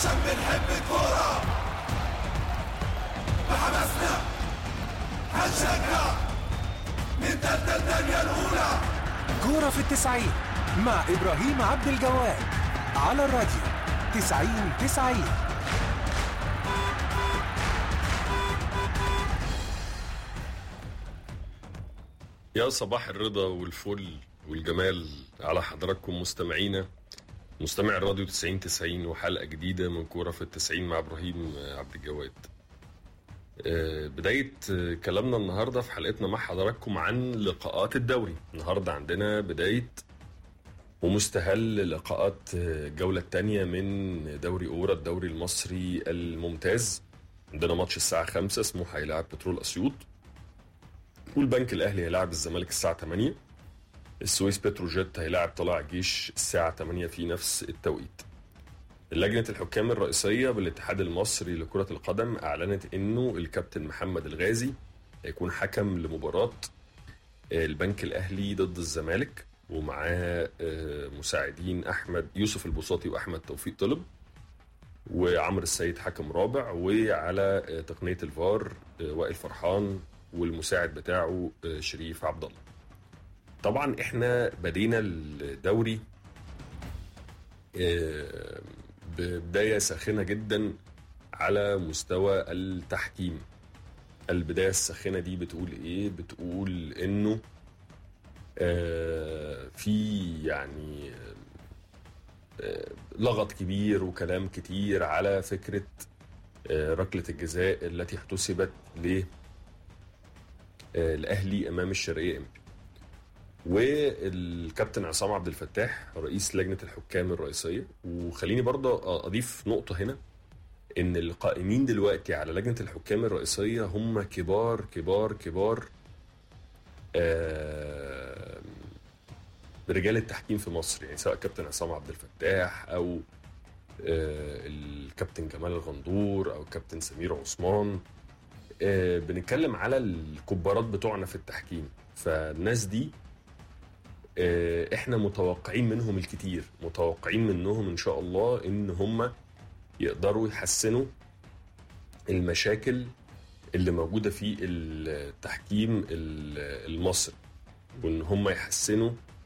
عشان بنحب الكورة بحماسنا هنشجع نبدأ الدنيا الأولى كورة في التسعين مع إبراهيم عبد الجواد على الراديو تسعين تسعين يا صباح الرضا والفل والجمال على حضراتكم مستمعينا مستمع الراديو 90 90 وحلقة جديدة من كورة في التسعين مع إبراهيم عبد الجواد آه، بداية آه، كلامنا النهاردة في حلقتنا مع حضراتكم عن لقاءات الدوري النهاردة عندنا بداية ومستهل لقاءات آه، الجولة الثانية من دوري أورا الدوري المصري الممتاز عندنا ماتش الساعة 5 سموحة هيلاعب بترول أسيوط والبنك الأهلي هيلاعب الزمالك الساعة 8 السويس بتروجيت هيلاعب طلائع الجيش الساعة 8 في نفس التوقيت لجنة الحكام الرئيسية بالاتحاد المصري لكرة القدم أعلنت إنه الكابتن محمد الغازي هيكون حكم لمباراة البنك الأهلي ضد الزمالك ومعاه آه، مساعدين أحمد يوسف البساطي وأحمد توفيق طلب وعمرو السيد حكم رابع وعلى آه، تقنية الفار آه، وائل فرحان والمساعد بتاعه آه، شريف عبد الله طبعا احنا بدينا الدوري آه، ببداية ساخنة جدا على مستوى التحكيم البداية الساخنة دي بتقول ايه بتقول انه آه، في يعني آه، لغط كبير وكلام كتير على فكرة آه، ركلة الجزاء التي احتسبت للأهلي أمام الشرقية إمبي والكابتن عصام عبد الفتاح رئيس لجنه الحكام الرئيسيه وخليني برضه اضيف نقطه هنا ان القائمين دلوقتي على لجنه الحكام الرئيسيه هم كبار كبار كبار آه، رجال التحكيم في مصر يعني سواء كابتن عصام عبد الفتاح او آه، الكابتن جمال الغندور او الكابتن سمير عثمان آه، بنتكلم على الكبارات بتوعنا في التحكيم فالناس دي آه، احنا متوقعين منهم الكتير متوقعين منهم ان شاء الله ان هم يقدروا يحسنوا المشاكل اللي موجوده في التحكيم ال- المصري وان هم يحسنوا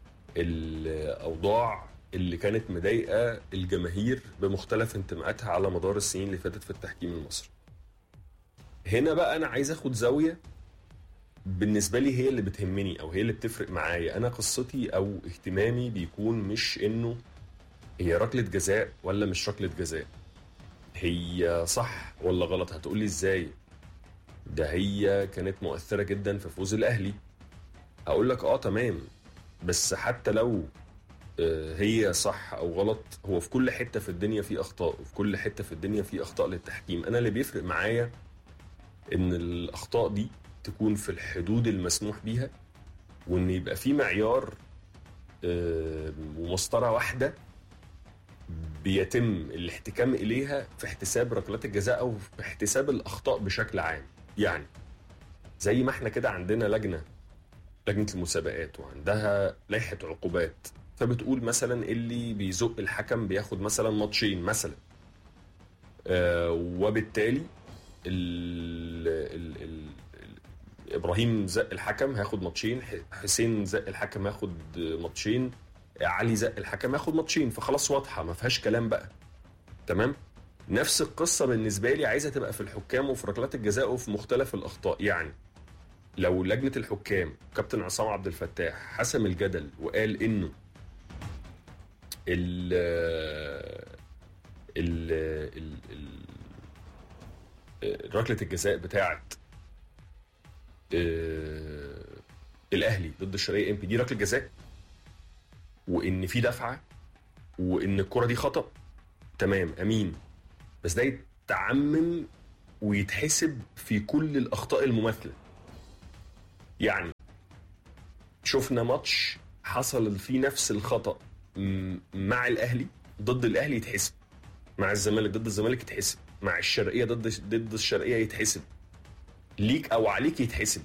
الاوضاع اللي كانت مضايقه الجماهير بمختلف انتماءاتها على مدار السنين اللي فاتت في التحكيم المصري هنا بقى انا عايز اخد زاويه بالنسبه لي هي اللي بتهمني او هي اللي بتفرق معايا انا قصتي او اهتمامي بيكون مش انه هي ركله جزاء ولا مش ركله جزاء هي صح ولا غلط هتقولي ازاي ده هي كانت مؤثره جدا في فوز الاهلي هقول لك اه تمام بس حتى لو آه، هي صح او غلط هو في كل حته في الدنيا في اخطاء وفي كل حته في الدنيا في اخطاء للتحكيم انا اللي بيفرق معايا ان الاخطاء دي تكون في الحدود المسموح بيها وان يبقى في معيار آه، ومسطره واحده بيتم الاحتكام اليها في احتساب ركلات الجزاء او في احتساب الاخطاء بشكل عام يعني زي ما احنا كده عندنا لجنه لجنه المسابقات وعندها لائحه عقوبات فبتقول مثلا اللي بيزق الحكم بياخد مثلا ماتشين مثلا آه وبالتالي ال ال ال ال ابراهيم زق الحكم هياخد ماتشين ح- حسين زق الحكم هياخد ماتشين علي زق الحكم هياخد ماتشين فخلاص واضحه ما فيهاش كلام بقى تمام نفس القصه بالنسبه لي عايزه تبقى في الحكام وفي ركلات الجزاء وفي مختلف الاخطاء يعني لو لجنه الحكام كابتن عصام عبد الفتاح حسم الجدل وقال انه ال ال ال ال ركله الجزاء بتاعت آه، الاهلي ضد الشرقيه ام بي دي ركله جزاء وان في دفعه وان الكره دي خطا تمام امين بس ده يتعمم ويتحسب في كل الاخطاء المماثله يعني شفنا ماتش حصل فيه نفس الخطا م- مع الاهلي ضد الاهلي يتحسب مع الزمالك ضد الزمالك يتحسب مع الشرقيه ضد ضد الشرقيه يتحسب ليك او عليك يتحسب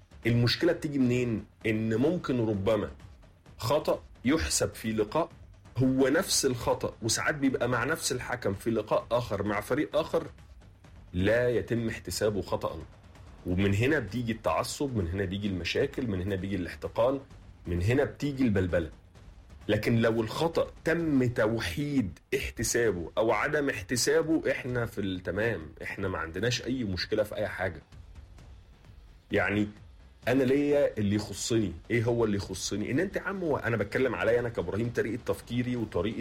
المشكله بتيجي منين ان ممكن ربما خطا يحسب في لقاء هو نفس الخطا وساعات بيبقى مع نفس الحكم في لقاء اخر مع فريق اخر لا يتم احتسابه خطا ومن هنا بتيجي التعصب من هنا بيجي المشاكل من هنا بيجي الاحتقان من هنا بتيجي البلبله لكن لو الخطا تم توحيد احتسابه او عدم احتسابه احنا في التمام احنا ما عندناش اي مشكله في اي حاجه يعني انا ليا اللي يخصني ايه هو اللي يخصني ان انت يا عم هو انا بتكلم عليا انا كابراهيم طريقه تفكيري وطريقه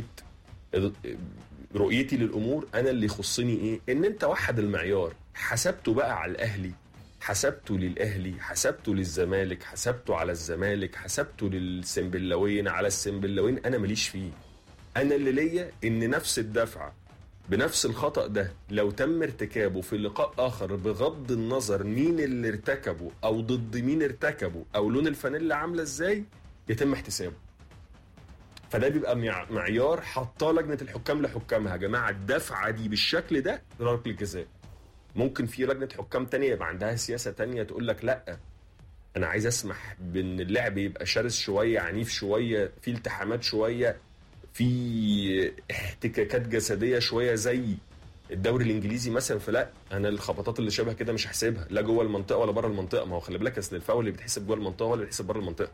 رؤيتي للامور انا اللي يخصني ايه ان انت وحد المعيار حسبته بقى على الاهلي حسبته للاهلي حسبته للزمالك حسبته على الزمالك حسبته للسنبلاوين على السنبلاوين انا ماليش فيه انا اللي ليا ان نفس الدفعه بنفس الخطا ده لو تم ارتكابه في لقاء اخر بغض النظر مين اللي ارتكبه او ضد مين ارتكبه او لون الفانيلا عامله ازاي يتم احتسابه فده بيبقى مع- معيار حطاه لجنه الحكام لحكامها يا جماعه الدفعه دي بالشكل ده ركله جزاء ممكن في لجنه حكام تانية يبقى عندها سياسه تانية تقول لك لا انا عايز اسمح بان اللعب يبقى شرس شويه عنيف شويه في التحامات شويه في احتكاكات جسديه شويه زي الدوري الانجليزي مثلا فلا انا الخبطات اللي شبه كده مش هحسبها لا جوه المنطقه ولا بره المنطقه ما هو خلي بالك اصل الفاول اللي بيتحسب جوه المنطقه ولا اللي بيتحسب بره المنطقه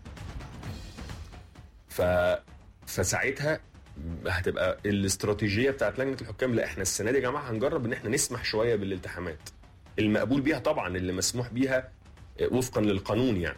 ف فساعتها هتبقى الاستراتيجيه بتاعت لجنه الحكام لا احنا السنه دي يا جماعه هنجرب ان احنا نسمح شويه بالالتحامات المقبول بيها طبعا اللي مسموح بيها وفقا للقانون يعني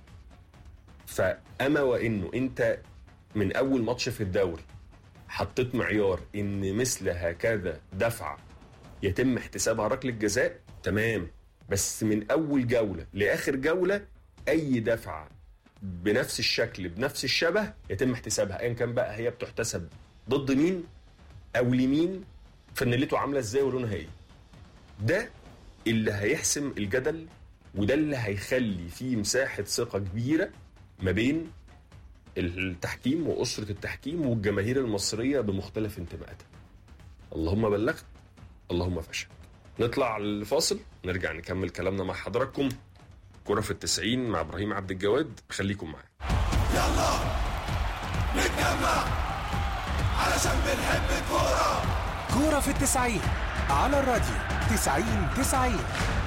فاما وانه انت من اول ماتش في الدوري حطيت معيار ان مثل هكذا دفعه يتم احتسابها ركله جزاء تمام بس من اول جوله لاخر جوله اي دفعه بنفس الشكل بنفس الشبه يتم احتسابها ايا كان بقى هي بتحتسب ضد مين او لمين فنلته عامله ازاي ولونها ايه ده اللي هيحسم الجدل وده اللي هيخلي فيه مساحه ثقه كبيره ما بين التحكيم واسره التحكيم والجماهير المصريه بمختلف انتماءاتها اللهم بلغت اللهم فشل نطلع الفاصل نرجع نكمل كلامنا مع حضراتكم كرة في التسعين مع ابراهيم عبد الجواد خليكم معايا يلا نتجمع علشان بنحب الكورة كورة في التسعين على الراديو تسعين تسعين